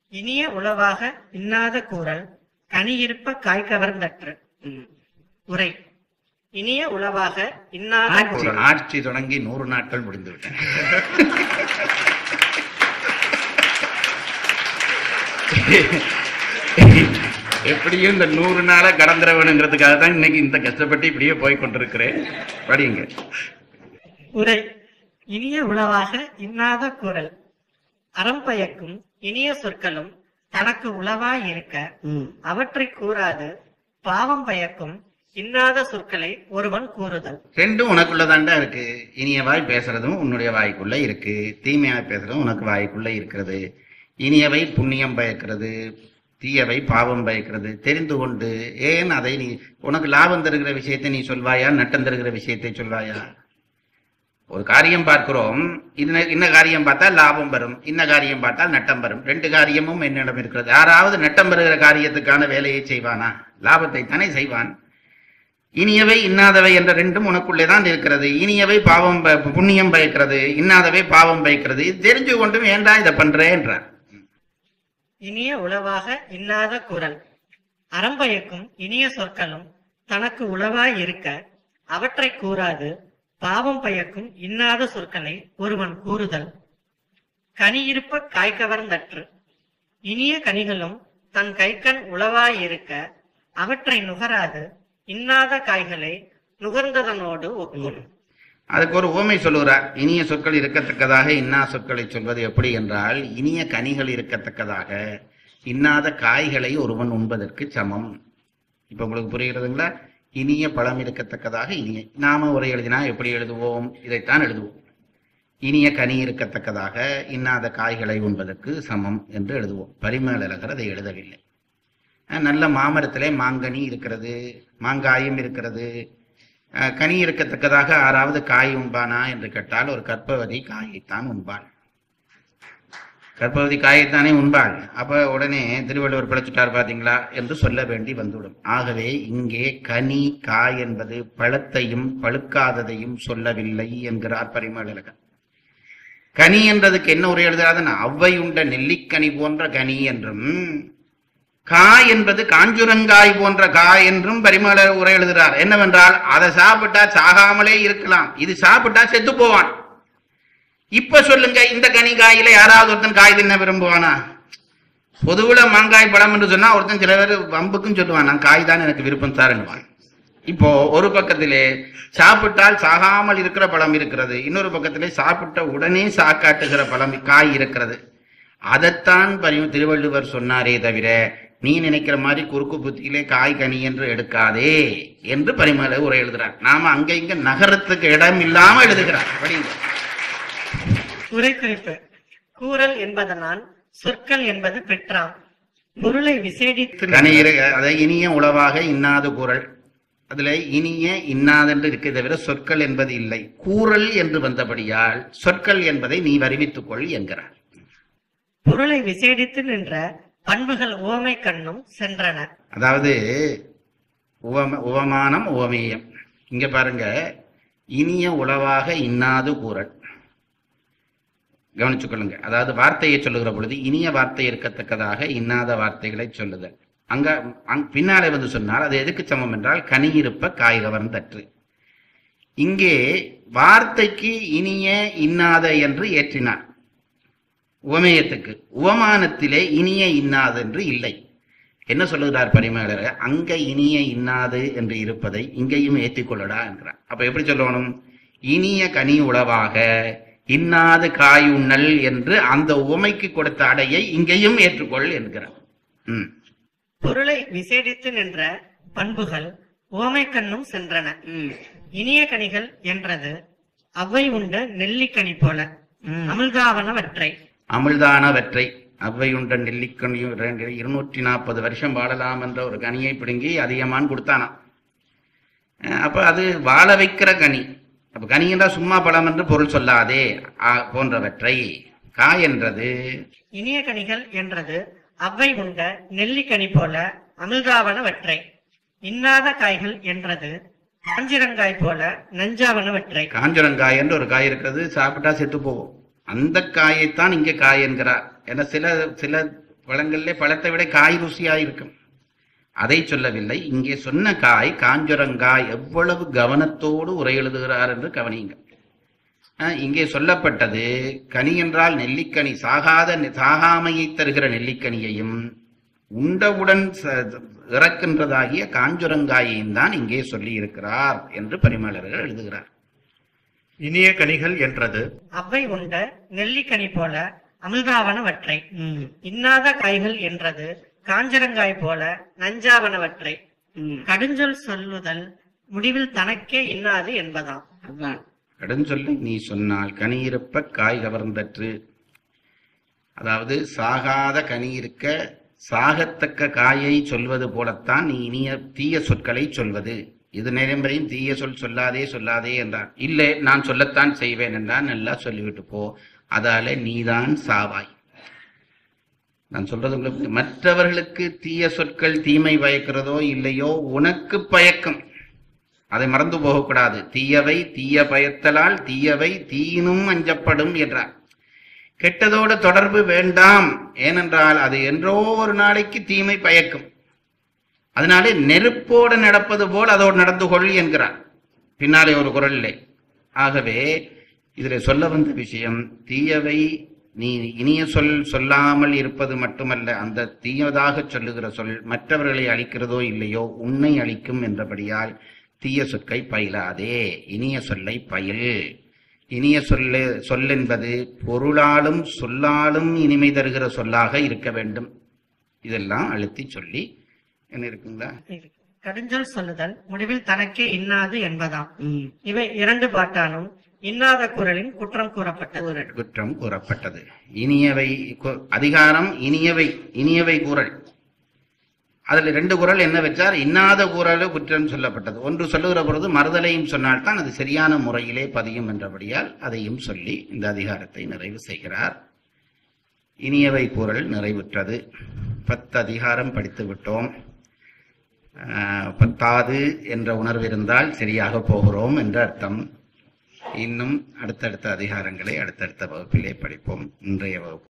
இனிய உளவாக இன்னாத கூறல் கனியிருப்ப காய் கவர்ந்தற்று ம். உரை இனிய உளவாக இன்னாத ஆட்சி கூறல் ஆட்சி தொடங்கி நூறு நாட்கள் முடிந்து விட்டன எப்படியும் இந்த நூறு நாளை கடந்துட வேணுங்கிறதுக்காக தான் இன்னைக்கு இந்த கஷ்டப்பட்டு இப்படியே போய் கொண்டிருக்கிறேன் படிங்க உரை இனிய உளவாக இன்னாத கூறல் அறம் பயக்கும் இனிய சொற்களும் தனக்கு உளவாய் இருக்க ம். அவற்றை கூறாது பாவம் பயக்கும் இன்னாத சொற்களை ஒருவன் கூறுதல் ரெண்டும் உனக்குள்ளதாண்டா இருக்கு இனிய வாய் பேசுறதும் உன்னுடைய வாய்க்குள்ள இருக்கு தீமையாய் பேசுறதும் உனக்கு வாய்க்குள்ள இருக்கிறது இனியவை புண்ணியம் பயக்கிறது தீயவை பாவம் பயக்கிறது தெரிந்து கொண்டு ஏன் அதை நீ உனக்கு லாபம் தருகிற விஷயத்தை நீ சொல்வாயா நட்டம் தருகிற விஷயத்தை சொல்வாயா ஒரு காரியம் பார்க்கிறோம் இன்ன இன்ன காரியம் பார்த்தா லாபம் வரும் இன்ன காரியம் பார்த்தால் நட்டம் வரும் ரெண்டு காரியமும் என்னிடம் இருக்கிறது யாராவது நட்டம் பெறுகிற காரியத்துக்கான வேலையை செய்வானா லாபத்தை தானே செய்வான் இனியவை இன்னாதவை என்ற ரெண்டும் உனக்குள்ளே தான் இருக்கிறது இனியவை பாவம் ப- புண்ணியம் பயக்கிறது இன்னாதவை பாவம் பயக்கிறது இது தெரிஞ்சு கொண்டும் ஏன்டா இதை பண்றேன்றார் இனிய உளவாக இன்னாத குரல் அறம் பயக்கும் இனிய சொற்களும் தனக்கு உளவாய் இருக்க அவற்றை கூறாது பாவம் பயக்கும் இன்னாத சொற்களை ஒருவன் கூறுதல் கனியிருப்ப காய் கவர்ந்தற்று இனிய கனிகளும் தன் கைக்கண் உளவாய் இருக்க அவற்றை நுகராது இன்னாத காய்களை நுகர்ந்ததனோடு ஒக்கும் அதுக்கு ஒரு உவமை சொல்லுகிறார் இனிய சொற்கள் இருக்கத்தக்கதாக இன்னா சொற்களை சொல்வது எப்படி என்றால் இனிய கனிகள் இருக்கத்தக்கதாக இன்னாத காய்களை ஒருவன் உண்பதற்கு சமம் இப்ப உங்களுக்கு புரிகிறதுங்களா இனிய பழம் இருக்கத்தக்கதாக இனிய நாம உரை எழுதினா எப்படி எழுதுவோம் இதைத்தான் எழுதுவோம் இனிய கனி இருக்கத்தக்கதாக இன்னாத காய்களை உண்பதற்கு சமம் என்று எழுதுவோம் பரிமேலழகர் அதை எழுதவில்லை அஹ் நல்ல மாமரத்திலே மாங்கனி இருக்கிறது மாங்காயும் இருக்கிறது அஹ் கனி இருக்கத்தக்கதாக ஆறாவது காய் உண்பானா என்று கேட்டால் ஒரு கற்பவதி காயைத்தான் உண்பாள் கற்பவதி காயைத்தானே உண்பாள் அப்ப உடனே திருவள்ளுவர் பிழைச்சிட்டார் பாத்தீங்களா என்று சொல்ல வேண்டி வந்துவிடும் ஆகவே இங்கே கனி காய் என்பது பழத்தையும் பழுக்காததையும் சொல்லவில்லை என்கிறார் பரிமளகன் கனி என்றதுக்கு என்ன உரை எழுதுறாதுன்னா அவ்வை உண்ட நெல்லிக்கனி போன்ற கனி என்றும் காய் என்பது காஞ்சுரங்காய் போன்ற காய் என்றும் பரிமள உரை எழுதுகிறார் என்னவென்றால் அதை சாப்பிட்டா சாகாமலே இருக்கலாம் இது சாப்பிட்டா செத்து போவான் இப்ப சொல்லுங்க இந்த கனி காயில யாராவது ஒருத்தன் காய் தின்ன விரும்புவானா பொதுவுல மாங்காய் பழம் என்று சொன்னா ஒருத்தன் சில பேர் வம்புக்கும் சொல்லுவான் நான் காய் தான் எனக்கு விருப்பம் சாருன்னுவான் இப்போ ஒரு பக்கத்திலே சாப்பிட்டால் சாகாமல் இருக்கிற பழம் இருக்கிறது இன்னொரு பக்கத்திலே சாப்பிட்ட உடனே சாக்காட்டுகிற பழம் காய் இருக்கிறது அதைத்தான் பரி திருவள்ளுவர் சொன்னாரே தவிர நீ நினைக்கிற மாதிரி குறுக்கு புத்தியிலே காய் கனி என்று எடுக்காதே என்று பரிமள உரை எழுதுறார் நாம அங்க இங்க நகரத்துக்கு இடம் இல்லாம எழுதுகிறார் படிங்க உரை குறிப்பு கூறல் என்பதனால் சொற்கள் என்பது பெற்றாம் பொருளை விசேடித்து கனி இரு- அதை இனிய உளவாக இன்னாத குரல் அதுல இனிய இன்னாதென்று இருக்க தவிர சொற்கள் என்பது இல்லை கூறல் என்று வந்தபடியால் சொற்கள் என்பதை நீ வருவித்துக் கொள் என்கிறார் பொருளை விசேடித்து நின்ற பண்புகள் ஓமை கண்ணும் சென்றன அதாவது உவம உவமானம் உவமேயம் இங்க பாருங்க இனிய உளவாக இன்னாது கூறல் கவனிச்சுக் கொள்ளுங்க அதாவது வார்த்தையை சொல்லுகிற பொழுது இனிய வார்த்தை இருக்கத்தக்கதாக இன்னாத வார்த்தைகளை சொல்லுதல் அங்க அங் பின்னாலே வந்து சொன்னால் அது எதுக்கு சமம் என்றால் கனியிருப்ப காய் கவர்ந்தற்று இங்கே வார்த்தைக்கு இனிய இன்னாத என்று ஏற்றினார் உவமேயத்துக்கு உவமானத்திலே இனிய இன்னாது என்று இல்லை என்ன சொல்லுகிறார் பரிமேலர் அங்க இனிய இன்னாது என்று இருப்பதை இங்கேயும் ஏற்றிக்கொள்ளடா என்கிறார் அப்ப எப்படி சொல்லணும் இனிய கனி உளவாக இன்னாது காய் உண்ணல் என்று அந்த உவமைக்கு கொடுத்த அடையை இங்கேயும் ஏற்றுக்கொள் என்கிறார் ம் பொருளை விசேடித்து நின்ற பண்புகள் ஓமை கண்ணும் சென்றன இனிய கனிகள் என்றது அவ்வை உண்ட நெல்லிக்கனி போல அமிழ்தாவனவற்றை அமிழ்தானவற்றை அவ்வையுண்ட நெல்லிக்கனியும் இரண்டு இருநூற்றி நாற்பது வருஷம் வாழலாம் என்ற ஒரு கனியை பிடுங்கி அதிகமான் கொடுத்தானாம் அஹ் அப்ப அது வாழ வைக்கிற கனி அப்ப கனி என்றால் சும்மா பழம் என்று பொருள் சொல்லாதே ஆ, போன்றவற்றை காய் என்றது இனிய கனிகள் என்றது அவ்வை உண்ட நெல்லிக்கனி போல அமிழ்தாவனவற்றை இன்னாத காய்கள் என்றது காஞ்சிரங்காய் போல நஞ்சாவனவற்றை காஞ்சரங்காய் என்று ஒரு காய் இருக்கிறது சாப்பிட்டா செத்து போகும் அந்த காயைத்தான் இங்கே காய் என்கிறார் ஏன்னா சில சில பழங்களிலே பழத்தை விட காய் ருசியா இருக்கும் அதை சொல்லவில்லை இங்கே சொன்ன காய் காஞ்சுரங்காய் எவ்வளவு கவனத்தோடு உரை எழுதுகிறார் என்று கவனியுங்கள் அஹ், இங்கே சொல்லப்பட்டது கனி என்றால் நெல்லிக்கனி சாகாத சாகாமையை தருகிற நெல்லிக்கனியையும் உண்டவுடன் ச- இறக்கின்றதாகிய காஞ்சுரங்காயையும் தான் இங்கே சொல்லி இருக்கிறார் என்று பரிமளர்கள் எழுதுகிறார் இனிய கனிகள் என்றது அவ்வை உண்ட நெல்லிக்கனி போல அமிழ்தாவனவற்றை இன்னாத காய்கள் என்றது காஞ்சரங்காய் போல நஞ்சாவனவற்றை கடுஞ்சொல் சொல்லுதல் முடிவில் தனக்கே இன்னாது என்பதாம் அதுதான் கடுஞ்சொல்லை நீ சொன்னால் கனி இருப்ப காய் கவர்ந்தற்று அதாவது சாகாத கனி இருக்க சாகத்தக்க காயை சொல்வது போலத்தான் நீ இனிய தீய சொற்களை சொல்வது இது நேரம்பரையும் தீய சொல் சொல்லாதே சொல்லாதே என்றான் இல்லை நான் சொல்லத்தான் செய்வேன் என்றான் நல்லா சொல்லிவிட்டு போ அதால நீதான் சாவாய் நான் சொல்றது உங்களுக்கு மற்றவர்களுக்கு தீய சொற்கள் தீமை பயக்கிறதோ இல்லையோ உனக்கு பயக்கும் அதை மறந்து போகக்கூடாது தீயவை தீய பயத்தலால் தீயவை தீயினும் அஞ்சப்படும் என்றார் கெட்டதோட தொடர்பு வேண்டாம் ஏனென்றால் அது என்றோ ஒரு நாளைக்கு தீமை பயக்கும் அதனாலே நெருப்போடு நடப்பது போல் அதோடு நடந்து கொள் என்கிறார் பின்னாலே ஒரு குரலிலே ஆகவே இதில் சொல்ல வந்த விஷயம் தீயவை நீ இனிய சொல் சொல்லாமல் இருப்பது மட்டுமல்ல அந்த தீயதாக சொல்லுகிற சொல் மற்றவர்களை அழிக்கிறதோ இல்லையோ உன்னை அழிக்கும் என்றபடியால் தீய சொற்கை பயிலாதே இனிய சொல்லை பயில் இனிய சொல்லு சொல்லென்பது பொருளாலும் சொல்லாலும் இனிமை தருகிற சொல்லாக இருக்க வேண்டும் இதெல்லாம் அழுத்தி சொல்லி என்ன இருக்குங்களா கடுஞ்சொல் சொல்லுதல் முடிவில் தனக்கே இன்னாது என்பதாம் இவை இரண்டு பாட்டானும் இன்னாத குரலின் குற்றம் கூறப்பட்டது குற்றம் கூறப்பட்டது இனியவை கு- அதிகாரம் இனியவை இனியவை குரல் அதுல ரெண்டு குரல் என்ன வச்சார் இன்னாத குரல் குற்றம் சொல்லப்பட்டது ஒன்று சொல்லுகிற பொழுது மறுதலையும் சொன்னால்தான் அது சரியான முறையிலே பதியும் என்றபடியால் அதையும் சொல்லி இந்த அதிகாரத்தை நிறைவு செய்கிறார் இனியவை குரல் நிறைவுற்றது பத்து அதிகாரம் படித்து விட்டோம் ஆஹ், பத்தாது என்ற உணர்வு இருந்தால் சரியாக போகிறோம் என்ற அர்த்தம் இன்னும் அடுத்தடுத்த அதிகாரங்களை அடுத்தடுத்த வகுப்பிலே படிப்போம் இன்றைய வகுப்பு